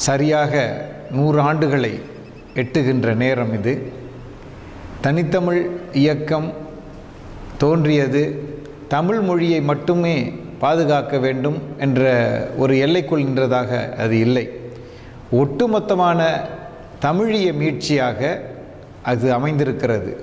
சரியாக நூறு ஆண்டுகளை எட்டுகின்ற நேரம் இது தனித்தமிழ் இயக்கம் தோன்றியது தமிழ் மொழியை மட்டுமே பாதுகாக்க வேண்டும் என்ற ஒரு எல்லைக்குள் நின்றதாக அது இல்லை ஒட்டுமொத்தமான தமிழிய மீட்சியாக அது அமைந்திருக்கிறது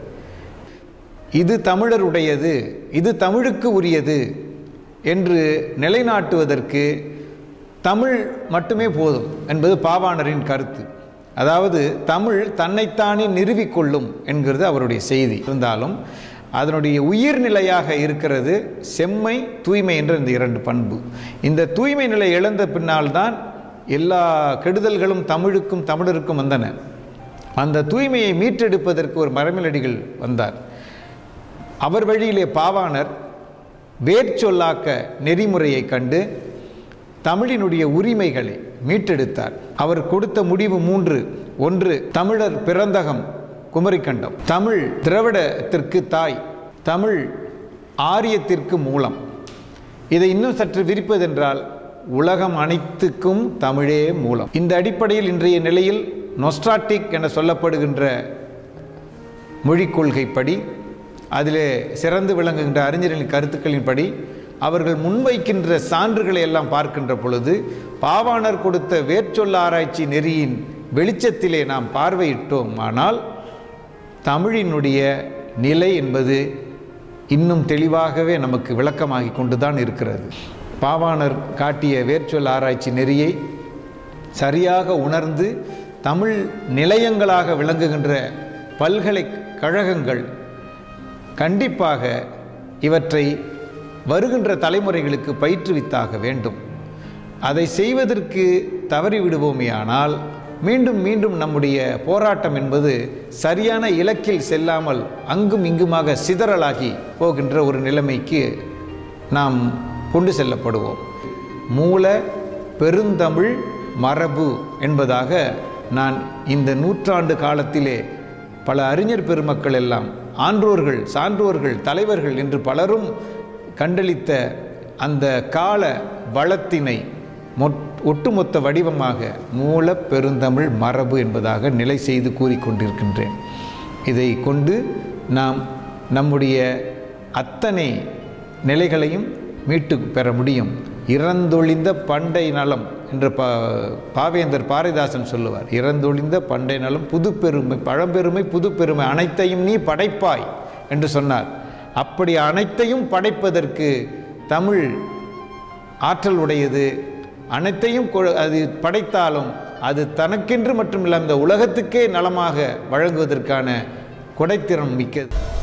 இது தமிழருடையது இது தமிழுக்கு உரியது என்று நிலைநாட்டுவதற்கு தமிழ் மட்டுமே போதும் என்பது பாவாணரின் கருத்து அதாவது தமிழ் தன்னைத்தானே நிறுவிக்கொள்ளும் என்கிறது அவருடைய செய்தி இருந்தாலும் அதனுடைய உயிர்நிலையாக இருக்கிறது செம்மை தூய்மை என்ற இந்த இரண்டு பண்பு இந்த தூய்மை நிலை இழந்த பின்னால்தான் எல்லா கெடுதல்களும் தமிழுக்கும் தமிழருக்கும் வந்தன அந்த தூய்மையை மீட்டெடுப்பதற்கு ஒரு மரமிலடிகள் வந்தார் அவர் வழியிலே பாவாணர் வேர்ச்சொல்லாக்க நெறிமுறையை கண்டு தமிழினுடைய உரிமைகளை மீட்டெடுத்தார் அவர் கொடுத்த முடிவு மூன்று ஒன்று தமிழர் பிறந்தகம் குமரிக்கண்டம் தமிழ் திராவிடத்திற்கு தாய் தமிழ் ஆரியத்திற்கு மூலம் இதை இன்னும் சற்று விரிப்பதென்றால் உலகம் அனைத்துக்கும் தமிழே மூலம் இந்த அடிப்படையில் இன்றைய நிலையில் நொஸ்ட்ராட்டிக் என சொல்லப்படுகின்ற மொழிக் கொள்கைப்படி அதிலே சிறந்து விளங்குகின்ற அறிஞர்களின் கருத்துக்களின்படி அவர்கள் முன்வைக்கின்ற சான்றுகளை எல்லாம் பார்க்கின்ற பொழுது பாவாணர் கொடுத்த வேர்ச்சொல்ல ஆராய்ச்சி நெறியின் வெளிச்சத்திலே நாம் பார்வையிட்டோம் ஆனால் தமிழினுடைய நிலை என்பது இன்னும் தெளிவாகவே நமக்கு விளக்கமாகி கொண்டுதான் இருக்கிறது பாவாணர் காட்டிய வேர்ச்சொல் ஆராய்ச்சி நெறியை சரியாக உணர்ந்து தமிழ் நிலையங்களாக விளங்குகின்ற பல்கலைக்கழகங்கள் கண்டிப்பாக இவற்றை வருகின்ற தலைமுறைகளுக்கு பயிற்றுவித்தாக வேண்டும் அதை செய்வதற்கு தவறிவிடுவோமேயானால் மீண்டும் மீண்டும் நம்முடைய போராட்டம் என்பது சரியான இலக்கில் செல்லாமல் அங்கும் இங்குமாக சிதறலாகி போகின்ற ஒரு நிலைமைக்கு நாம் கொண்டு செல்லப்படுவோம் மூல பெருந்தமிழ் மரபு என்பதாக நான் இந்த நூற்றாண்டு காலத்திலே பல அறிஞர் பெருமக்கள் எல்லாம் ஆன்றோர்கள் சான்றோர்கள் தலைவர்கள் என்று பலரும் கண்டளித்த அந்த கால வளத்தினை மொட் ஒட்டுமொத்த வடிவமாக மூல பெருந்தமிழ் மரபு என்பதாக நிலை செய்து கூறிக்கொண்டிருக்கின்றேன் இதை கொண்டு நாம் நம்முடைய அத்தனை நிலைகளையும் மீட்டு பெற முடியும் இறந்தொழிந்த பண்டை நலம் என்று பா பாவேந்தர் பாரதிதாசன் சொல்லுவார் இறந்தொழிந்த பண்டை நலம் புது பெருமை பழம்பெருமை புது பெருமை அனைத்தையும் நீ படைப்பாய் என்று சொன்னார் அப்படி அனைத்தையும் படைப்பதற்கு தமிழ் ஆற்றல் உடையது அனைத்தையும் கொ- அது படைத்தாலும் அது தனக்கென்று மட்டுமில்லை அந்த உலகத்துக்கே நலமாக வழங்குவதற்கான கொடைத்திறம் மிக்கது